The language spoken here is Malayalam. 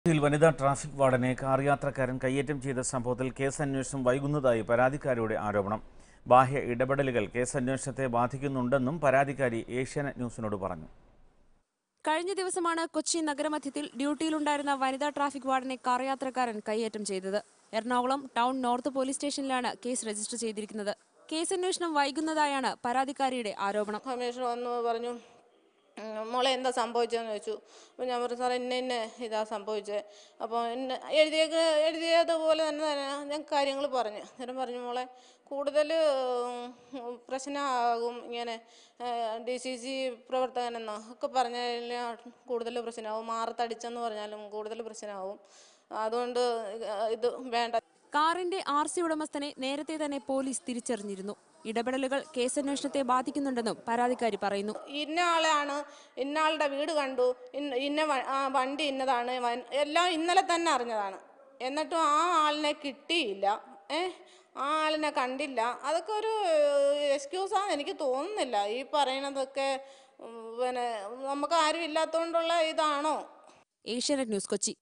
ഇതിൽ വനിതാ ട്രാഫിക് വാർഡനെ കാർ യാത്രക്കാരൻ കയ്യേറ്റം ചെയ്ത സംഭവത്തിൽ കേസ് അന്വേഷണം വൈകുന്നതായി പരാതിക്കാരിയുടെ ആരോപണം ബാഹ്യ ഇടപെടലുകൾ കേസ് അന്വേഷണത്തെ ബാധിക്കുന്നുണ്ടെന്നും പരാതിക്കാരി ഏഷ്യാനെറ്റ് ന്യൂസിനോട് പറഞ്ഞു കഴിഞ്ഞ ദിവസമാണ് കൊച്ചി നഗരമധ്യത്തിൽ ഡ്യൂട്ടിയിലുണ്ടായിരുന്ന വനിതാ ട്രാഫിക് വാർഡിനെ കാർ യാത്രക്കാരൻ കൈയേറ്റം ചെയ്തത് എറണാകുളം ടൗൺ നോർത്ത് പോലീസ് സ്റ്റേഷനിലാണ് കേസ് രജിസ്റ്റർ ചെയ്തിരിക്കുന്നത് കേസ് അന്വേഷണം വൈകുന്നതായാണ് പരാതിക്കാരിയുടെ ആരോപണം കമ്മീഷണർ വന്ന് പറഞ്ഞു ഉം, മോളെ എന്താ സംഭവിച്ചതെന്ന് ചോദിച്ചു അപ്പോൾ ഞാൻ പറഞ്ഞു സാറേ ഇന്ന ഇന്ന ഇതാ സംഭവിച്ചത് അപ്പോൾ എന്നെ എഴുതിയേക്ക് എഴുതിയതുപോലെ തന്നെ തന്നെ ഞാൻ കാര്യങ്ങൾ പറഞ്ഞു അന്നേരം പറഞ്ഞു മോളെ കൂടുതൽ ഉം, പ്രശ്നമാകും ഇങ്ങനെ ഡി സി സി പ്രവർത്തകനെന്നോ ഒക്കെ പറഞ്ഞു കഴിഞ്ഞാൽ കൂടുതൽ പ്രശ്നമാകും മാറത്തടിച്ചെന്ന് പറഞ്ഞാലും കൂടുതൽ പ്രശ്നമാകും അതുകൊണ്ട് ഇത് വേണ്ട കാറിന്റെ ആർ സി ഉടമസ്ഥനെ നേരത്തെ തന്നെ പോലീസ് തിരിച്ചറിഞ്ഞിരുന്നു ഇടപെടലുകൾ കേസന്വേഷണത്തെ ബാധിക്കുന്നുണ്ടെന്നും പരാതിക്കാരി പറയുന്നു ഇന്ന ആളാണ് ഇന്ന ആളുടെ വീട് കണ്ടു ഇന്ന ഇന്ന വ- ആ വണ്ടി ഇന്നതാണ് വൻ- എല്ലാം ഇന്നലെ തന്നെ അറിഞ്ഞതാണ് എന്നിട്ടും ആ ആളിനെ കിട്ടിയില്ല ഏ ആ ആളിനെ കണ്ടില്ല അതൊക്കെ ഒരു എക്സ്ക്യൂസാന്ന് എനിക്ക് തോന്നുന്നില്ല ഈ പറയണതൊക്കെ ഉം, പിന്നെ നമുക്ക് ആരും ഇല്ലാത്തതുകൊണ്ടുള്ള ഇതാണോ ഏഷ്യാനെറ്റ് ന്യൂസ് കൊച്ചി